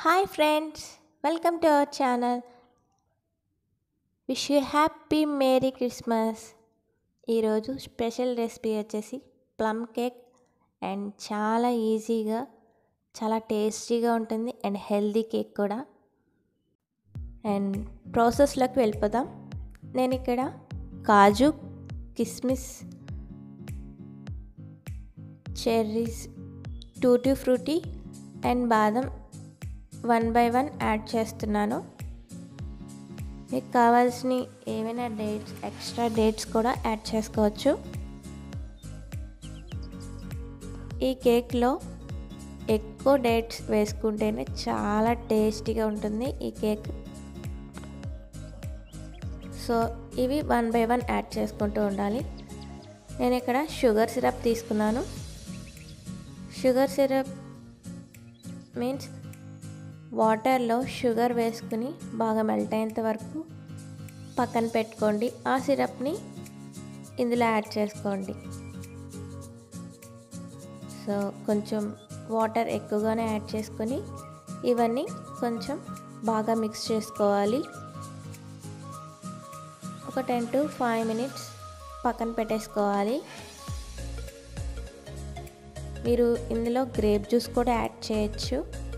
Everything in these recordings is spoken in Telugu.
Hi friends welcome to our channel wish you happy merry Christmas ఈరోజు స్పెషల్ రెసిపీ వచ్చేసి ప్లమ్ కేక్ అండ్ చాలా ఈజీగా చాలా టేస్టీగా ఉంటుంది అండ్ హెల్దీ కేక్ కూడా అండ్ ప్రాసెస్లోకి వెళ్ళిపోదాం నేను ఇక్కడ కాజు కిస్మిస్ చెర్రీస్ టూటీ ఫ్రూటీ అండ్ బాదం వన్ బై వన్ యాడ్ చేస్తున్నాను మీకు కావాల్సిన ఏమైనా డేట్స్ ఎక్స్ట్రా డేట్స్ కూడా యాడ్ చేసుకోవచ్చు ఈ కేక్లో ఎక్కువ డేట్స్ వేసుకుంటేనే చాలా టేస్టీగా ఉంటుంది ఈ కేక్ సో ఇవి వన్ బై వన్ యాడ్ చేసుకుంటూ ఉండాలి నేను ఇక్కడ షుగర్ సిరప్ తీసుకున్నాను షుగర్ సిరప్ మీన్స్ వాటర్లో షుగర్ వేసుకుని బాగా మెల్ట్ అయ్యేంత వరకు పక్కన పెట్టుకోండి ఆ సిరప్ని ఇందులో యాడ్ చేసుకోండి సో కొంచెం వాటర్ ఎక్కువగానే యాడ్ చేసుకొని ఇవన్నీ కొంచెం బాగా మిక్స్ చేసుకోవాలి ఒక టెన్ టు ఫైవ్ మినిట్స్ పక్కన పెట్టేసుకోవాలి మీరు ఇందులో గ్రేప్ జ్యూస్ కూడా యాడ్ చేయొచ్చు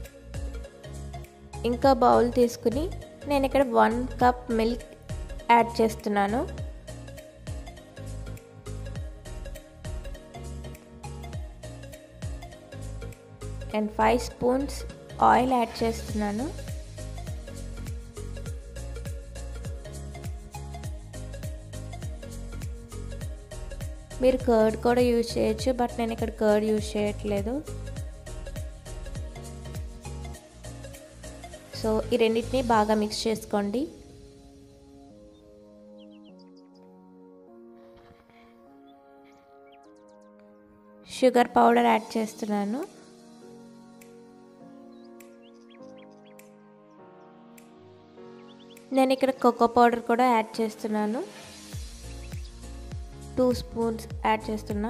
ఇంకా బౌల్ తీసుకుని నేను ఇక్కడ వన్ కప్ మిల్క్ యాడ్ చేస్తున్నాను and five spoons oil add చేస్తున్నాను మీరు కర్డ్ కూడా యూజ్ చేయొచ్చు బట్ నేను ఇక్కడ కర్డ్ యూజ్ చేయట్లేదు సో ఈ రెండింటిని బాగా మిక్స్ చేసుకోండి షుగర్ పౌడర్ యాడ్ చేస్తున్నాను నేను ఇక్కడ కోకో పౌడర్ కూడా యాడ్ చేస్తున్నాను టూ స్పూన్స్ యాడ్ చేస్తున్నా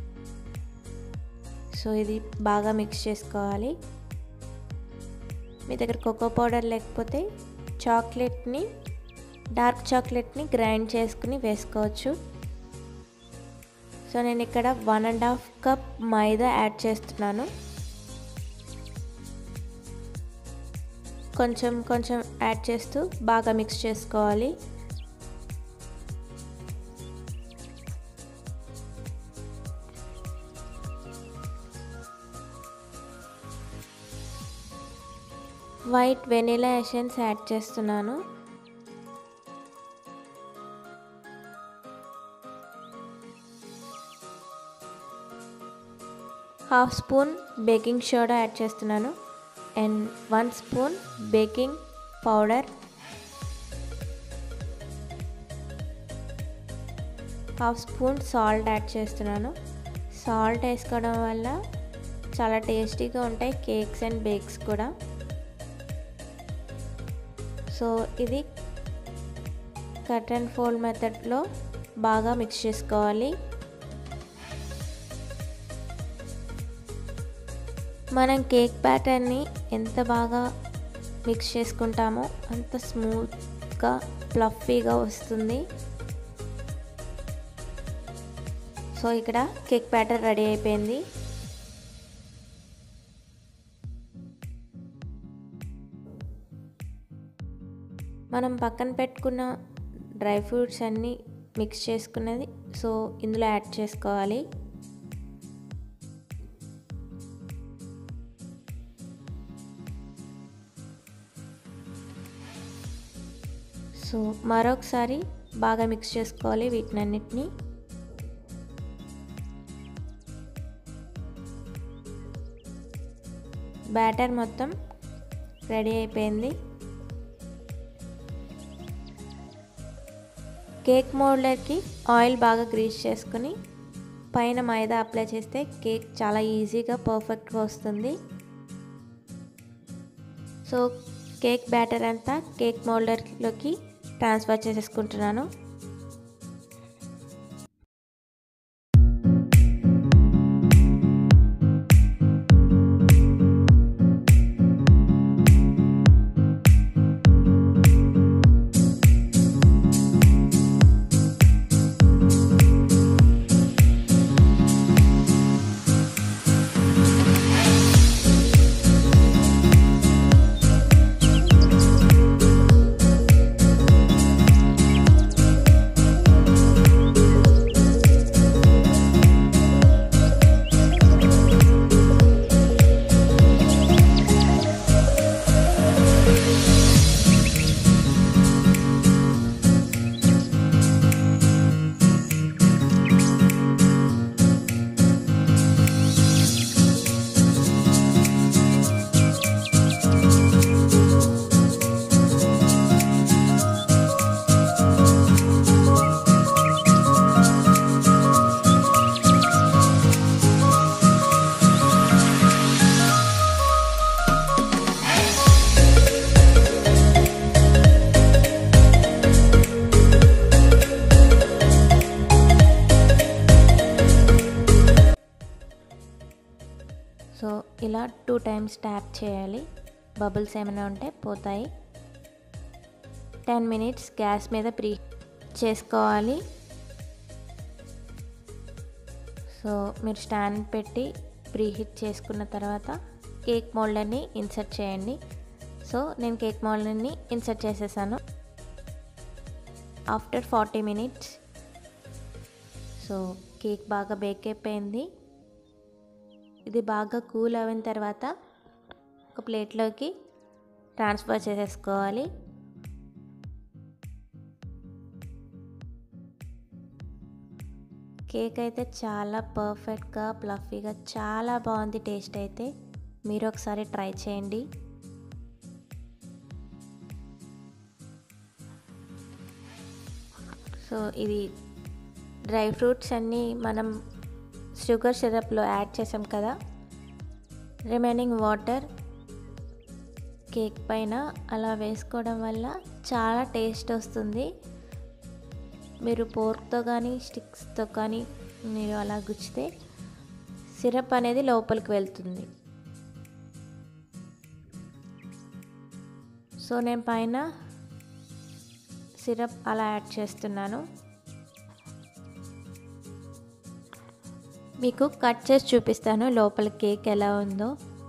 సో ఇది బాగా మిక్స్ చేసుకోవాలి మీ దగ్గర కోకో పౌడర్ లేకపోతే చాక్లెట్ని డార్క్ చాక్లెట్ని గ్రైండ్ చేసుకుని వేసుకోవచ్చు సో నేను ఇక్కడ వన్ అండ్ హాఫ్ కప్ మైదా యాడ్ చేస్తున్నాను కొంచెం కొంచెం యాడ్ చేస్తూ బాగా మిక్స్ చేసుకోవాలి వైట్ వెనిలా ఎసెన్స్ యాడ్ చేస్తున్నాను half spoon baking soda add చేస్తున్నాను and one spoon baking powder half spoon salt add చేస్తున్నాను సాల్ట్ వేసుకోవడం వల్ల చాలా టేస్టీగా ఉంటాయి కేక్స్ అండ్ బేక్స్ కూడా సో ఇది కట్ అండ్ ఫోల్డ్ మెథడ్లో బాగా మిక్స్ చేసుకోవాలి మనం కేక్ బ్యాటర్ని ఎంత బాగా మిక్స్ చేసుకుంటామో అంత స్మూత్గా ఫ్లఫీగా వస్తుంది సో ఇక్కడ కేక్ బ్యాటర్ రెడీ అయిపోయింది మనం పక్కన పెట్టుకున్న డ్రై ఫ్రూట్స్ అన్నీ మిక్స్ చేసుకున్నది సో ఇందులో యాడ్ చేసుకోవాలి సో మరొకసారి బాగా మిక్స్ చేసుకోవాలి వీటినన్నిటిని బ్యాటర్ మొత్తం రెడీ అయిపోయింది కేక్ మోల్డర్కి ఆయిల్ బాగా గ్రీస్ చేసుకుని పైన మైదా అప్లై చేస్తే కేక్ చాలా ఈజీగా పర్ఫెక్ట్గా వస్తుంది సో కేక్ బ్యాటర్ అంతా కేక్ మోల్డర్లోకి ట్రాన్స్ఫర్ చేసేసుకుంటున్నాను ఇలా టూ టైమ్స్ ట్యాప్ చేయాలి బబుల్స్ ఏమైనా ఉంటే పోతాయి టెన్ మినిట్స్ గ్యాస్ మీద ప్రీ చేసుకోవాలి సో మీరు స్టాండ్ పెట్టి ప్రీ హీట్ చేసుకున్న తర్వాత కేక్ మోల్డర్ని ఇన్సర్ట్ చేయండి సో నేను కేక్ మోల్డర్ని ఇన్సర్ట్ చేసేసాను after forty minutes so cake బాగా బేక్ అయిపోయింది ఇది బాగా కూల్ అయిన తర్వాత ఒక ప్లేట్లోకి ట్రాన్స్ఫర్ చేసేసుకోవాలి కేక్ అయితే చాలా పర్ఫెక్ట్గా ప్లఫీగా చాలా బాగుంది టేస్ట్ అయితే మీరు ఒకసారి ట్రై చేయండి సో ఇది డ్రై ఫ్రూట్స్ అన్నీ మనం షుగర్ సిరప్లో యాడ్ చేసాం కదా రిమైనింగ్ వాటర్ కేక్ పైన అలా వేసుకోవడం వల్ల చాలా టేస్ట్ వస్తుంది మీరు పోర్క్తో కానీ స్టిక్స్తో కానీ మీరు అలా గుచ్చితే సిరప్ అనేది లోపలికి వెళ్తుంది సో నేను పైన సిరప్ అలా యాడ్ చేస్తున్నాను మీకు కట్ చేసి చూపిస్తాను లోపల కేక్ ఎలా ఉందో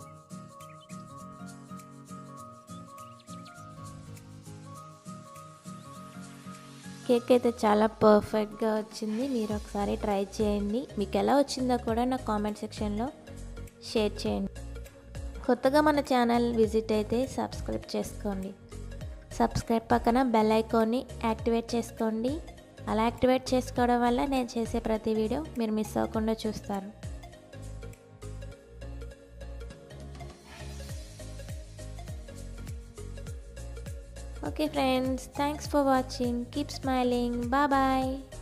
కేక్ అయితే చాలా పర్ఫెక్ట్గా వచ్చింది మీరు ఒకసారి ట్రై చేయండి మీకు ఎలా వచ్చిందో కూడా నా కామెంట్ సెక్షన్లో షేర్ చేయండి కొత్తగా మన ఛానల్ విజిట్ అయితే సబ్స్క్రైబ్ చేసుకోండి సబ్స్క్రైబ్ పక్కన బెల్ ఐకాన్ని యాక్టివేట్ చేసుకోండి అలా యాక్టివేట్ చేసుకోవడం వల్ల నేను చేసే ప్రతి వీడియో మీరు మిస్ అవ్వకుండా చూస్తారు Okay friends, thanks for watching. Keep smiling. Bye bye.